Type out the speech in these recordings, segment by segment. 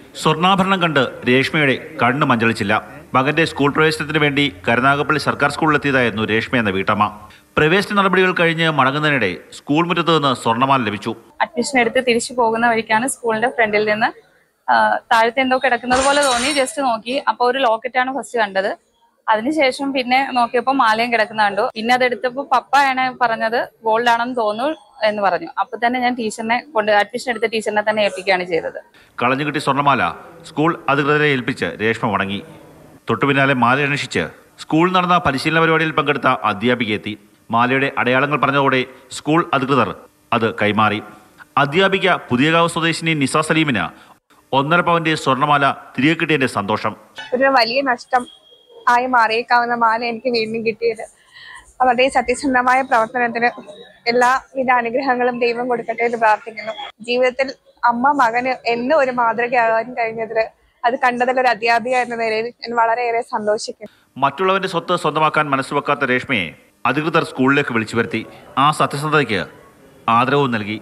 സ്വർണ്ണാഭരണം കണ്ട് രേഷ്മയുടെ കണ്ണ് മഞ്ചളിച്ചില്ല മകന്റെ സ്കൂൾ പ്രവേശനത്തിന് വേണ്ടി കരുനാഗപ്പള്ളി സർക്കാർ സ്കൂളിലെത്തിയതായിരുന്നു രേഷ്മ എന്ന വീട്ടമ്മ പ്രവേശന നടപടികൾ കഴിഞ്ഞ് മടങ്ങുന്നതിനിടെ സ്കൂൾ മുറ്റത്ത് നിന്ന് സ്വർണ്ണമാല ലഭിച്ചു അഡ്മിഷൻ എടുത്ത് തിരിച്ചു പോകുന്ന വഴിക്കാണ് സ്കൂളിന്റെ ഫ്രണ്ടിൽ നിന്ന് ആ, താഴത്തെ എന്തോ കിടക്കുന്നത് പോലെ തോന്നി ജസ്റ്റ് നോക്കി അപ്പൊ ഒരു ലോക്കറ്റാണ് ഫസ്റ്റ് കണ്ടത് അതിനുശേഷം പിന്നെ നോക്കിയപ്പോൾ മാലയും കിടക്കുന്ന കണ്ടു പിന്നെ അതെടുത്തപ്പോൾ പപ്പയാണ് പറഞ്ഞത് ഗോൾഡ് ആണെന്ന് തോന്നുന്നു എന്ന് പറഞ്ഞു അപ്പൊ തന്നെ ഞാൻ ടീച്ചറിനെ കൊണ്ട് അഡ്മിഷൻ എടുത്ത ടീച്ചറിനെ തന്നെ ഏൽപ്പിക്കുകയാണ് ചെയ്തത് കളഞ്ഞു കിട്ടിയ സ്വർണ്ണമാല സ്കൂൾ അധികൃതരെ ഏൽപ്പിച്ച് രേഷ്മ മടങ്ങി തൊട്ടു പിന്നാലെ മാല അന്വേഷിച്ച് സ്കൂളിൽ നടന്ന പരിശീലന പരിപാടിയിൽ പങ്കെടുത്ത അധ്യാപിക എത്തി മാലയുടെ അടയാളങ്ങൾ പറഞ്ഞതോടെ സ്കൂൾ അധികൃതർ അത് കൈമാറി അധ്യാപിക പുതിയകാവ് സ്വദേശിനി നിസ സലീമിന് ഒന്നര പവന്റെ സ്വർണ്ണമാല തിരികെ കിട്ടിയതിന്റെ സന്തോഷം ഒരു വലിയ നഷ്ടം ആയി മാറിയേക്കാവുന്ന മാല എനിക്ക് വീണ്ടും കിട്ടിയത് അവരുടെ ഈ സത്യസന്ധമായ പ്രവർത്തനത്തിന് എല്ലാവിധ അനുഗ്രഹങ്ങളും ദൈവം കൊടുക്കട്ടെ എന്ന് പ്രാർത്ഥിക്കുന്നു ജീവിതത്തിൽ അമ്മ മകന് എന്നും ഒരു മാതൃകയാകാൻ കഴിഞ്ഞതിൽ അത് കണ്ടതിൽ ഒരു അധ്യാപിക എന്ന നിലയിൽ ഞാൻ വളരെയേറെ സന്തോഷിക്കുന്നു മറ്റുള്ളവന്റെ സ്വത്ത് സ്വന്തമാക്കാൻ മനസ്സുവെക്കാത്ത രേഷ്മയെ അധികൃതർ സ്കൂളിലേക്ക് വിളിച്ചു വരുത്തി ആ സത്യസന്ധതയ്ക്ക് ആദരവും നൽകി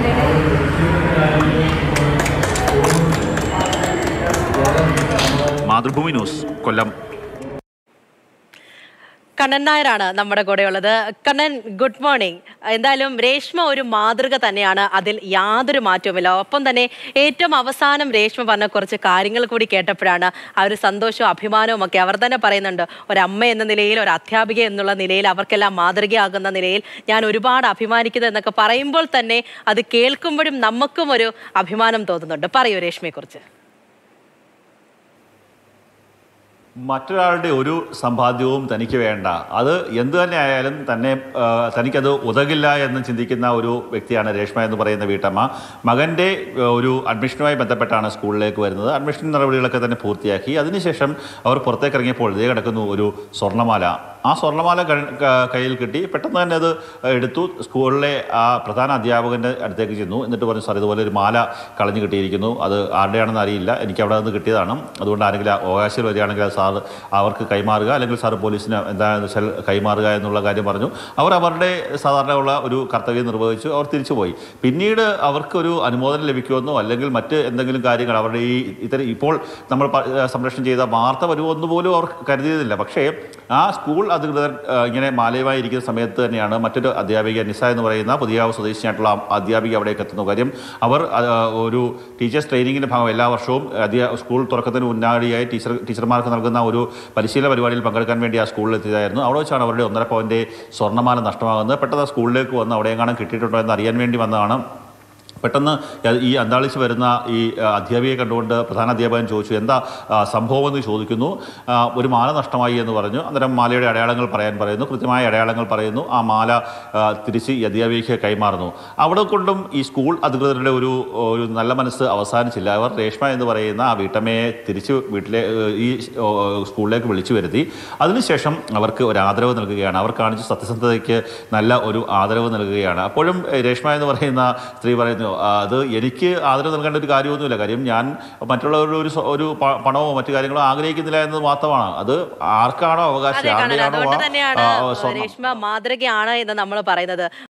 മാതൃഭൂമി ന്യൂസ് കൊല്ലം കണ്ണൻ നായരാണ് നമ്മുടെ കൂടെയുള്ളത് കണ്ണൻ ഗുഡ് മോർണിംഗ് എന്തായാലും രേഷ്മ ഒരു മാതൃക തന്നെയാണ് അതിൽ യാതൊരു മാറ്റവുമില്ല ഒപ്പം തന്നെ ഏറ്റവും അവസാനം രേഷ്മ പറഞ്ഞ കുറച്ച് കാര്യങ്ങൾ കൂടി കേട്ടപ്പോഴാണ് ആ ഒരു സന്തോഷവും അഭിമാനവും ഒക്കെ അവർ തന്നെ പറയുന്നുണ്ട് ഒരമ്മ എന്ന നിലയിൽ ഒരു അധ്യാപിക എന്നുള്ള നിലയിൽ അവർക്കെല്ലാം മാതൃകയാകുന്ന നിലയിൽ ഞാൻ ഒരുപാട് അഭിമാനിക്കുന്നത് എന്നൊക്കെ പറയുമ്പോൾ തന്നെ അത് കേൾക്കുമ്പോഴും നമുക്കും ഒരു അഭിമാനം തോന്നുന്നുണ്ട് പറയൂ രേഷ്മയെക്കുറിച്ച് മറ്റൊരാളുടെ ഒരു സമ്പാദ്യവും തനിക്ക് വേണ്ട അത് എന്തു തന്നെ ആയാലും തന്നെ ആ, തനിക്കത് ഉതകില്ല എന്ന് ചിന്തിക്കുന്ന ഒരു വ്യക്തിയാണ് രേഷ്മ എന്ന് പറയുന്ന വീട്ടമ്മ മകൻ്റെ ആ, ഒരു അഡ്മിഷനുമായി ബന്ധപ്പെട്ടാണ് സ്കൂളിലേക്ക് വരുന്നത് അഡ്മിഷൻ നടപടികളൊക്കെ തന്നെ പൂർത്തിയാക്കി അതിനുശേഷം അവർ പുറത്തേക്ക് ഇറങ്ങിയപ്പോൾ ഇതേ കിടക്കുന്നു ഒരു സ്വർണ്ണമാല ആ സ്വർണ്ണമാല ക- ക- കയ്യിൽ കിട്ടി പെട്ടെന്ന് തന്നെ അത് എടുത്തു സ്കൂളിലെ ആ പ്രധാന അധ്യാപകൻ്റെ അടുത്തേക്ക് ചെന്നു എന്നിട്ട് പറഞ്ഞു സാർ ഇതുപോലെ ഒരു മാല കളഞ്ഞു കിട്ടിയിരിക്കുന്നു അത് ആരുടെയാണെന്ന് അറിയില്ല എനിക്ക് അവിടെ നിന്ന് കിട്ടിയതാണ് അതുകൊണ്ട് ആരെങ്കിലും അവകാശം വരികയാണെങ്കിൽ അത് സാർ അവർക്ക് കൈമാറുക അല്ലെങ്കിൽ സാർ പോലീസിന് എന്താണെന്ന് വെച്ചാൽ കൈമാറുക എന്നുള്ള കാര്യം പറഞ്ഞു അവർ അവരുടെ സാധാരണയുള്ള ഒരു കർത്തവ്യം നിർവഹിച്ചു അവർ തിരിച്ചുപോയി പിന്നീട് അവർക്കൊരു അനുമോദനം ലഭിക്കുമെന്നോ അല്ലെങ്കിൽ മറ്റ് എന്തെങ്കിലും കാര്യങ്ങൾ അവരുടെ ഈ ഇത്തരം ഇപ്പോൾ നമ്മൾ പ- സംരക്ഷണം ചെയ്ത വാർത്ത വരുമെന്ന് പോലും അവർ കരുതിയതില്ല പക്ഷേ ആ സ്കൂൾ അധികൃതർ ആ, ഇങ്ങനെ മാലയമായി ഇരിക്കുന്ന സമയത്ത് തന്നെയാണ് മറ്റൊരു അധ്യാപിക നിസ എന്ന് പറയുന്ന പുതിയാവ് സ്വദേശിയായിട്ടുള്ള ആ അധ്യാപിക അവിടേക്ക് എത്തുന്നു കാര്യം അവർ ആ, ഒരു ടീച്ചേഴ്സ് ട്രെയിനിങ്ങിൻ്റെ ഭാഗം എല്ലാ വർഷവും അധ്യാ സ്കൂൾ തുറക്കത്തിന് മുന്നാടിയായി ടീച്ചർ ടീച്ചർമാർക്ക് നൽകുന്ന ഒരു പരിശീലന പരിപാടിയിൽ പങ്കെടുക്കാൻ വേണ്ടി ആ സ്കൂളിൽ എത്തിയതായിരുന്നു അവിടെ വെച്ചാണ് അവരുടെ ഒന്നര പവൻ്റെ സ്വർണ്ണമാല നഷ്ടമാകുന്നത് പെട്ടെന്ന് ആ സ്കൂളിലേക്ക് വന്ന് അവിടെ എങ്ങാനും കിട്ടിയിട്ടുണ്ടോ എന്ന് അറിയാൻ വേണ്ടി വന്നതാണ് പെട്ടെന്ന് ഈ അന്താളിച്ച് വരുന്ന ഈ ആ, അധ്യാപികയെ കണ്ടുകൊണ്ട് പ്രധാന അധ്യാപകൻ ചോദിച്ചു എന്താ ആ, സംഭവം എന്ന് ചോദിക്കുന്നു ആ, ഒരു മാല നഷ്ടമായി എന്ന് പറഞ്ഞു അന്നേരം മാലയുടെ അടയാളങ്ങൾ പറയാൻ പറയുന്നു കൃത്യമായ അടയാളങ്ങൾ പറയുന്നു ആ മാല ആ, തിരിച്ച് ഈ അധ്യാപികയ്ക്ക് കൈമാറുന്നു അവിടെ കൊണ്ടും ഈ സ്കൂൾ അധികൃതരുടെ ഒരു ഒരു നല്ല മനസ്സ് അവസാനിച്ചില്ല അവർ രേഷ്മ എന്ന് പറയുന്ന ആ വീട്ടമ്മയെ തിരിച്ച് വീട്ടിലെ ഏഹ്, ഈ ഓ, സ്കൂളിലേക്ക് വിളിച്ചു വരുത്തി അതിനുശേഷം അവർക്ക് ഒരു ആദരവ് നൽകുകയാണ് അവർ കാണിച്ച സത്യസന്ധതയ്ക്ക് നല്ല ഒരു ആദരവ് നൽകുകയാണ് അപ്പോഴും ഏഹ്, രേഷ്മ എന്ന് പറയുന്ന സ്ത്രീ പറയുന്നു "ആ, അത് എനിക്ക് ആദരവ് നൽകേണ്ട ഒരു കാര്യമൊന്നുമില്ല കാര്യം ഞാൻ മറ്റുള്ളവരുടെ ഒരു സ്വ- ഒരു പ- പണമോ മറ്റു കാര്യങ്ങളോ ആഗ്രഹിക്കുന്നില്ല എന്നത് മാത്രമാണ് അത് ആർക്കാണോ അവകാശം അതെ കാണാൻ ആരുടെയാണോ അതുകൊണ്ട് ആ- തന്നെയാണ് ആ, സ്വർണം രേഷ്മ മാതൃകയാണ് എന്ന് നമ്മൾ പറയുന്നത്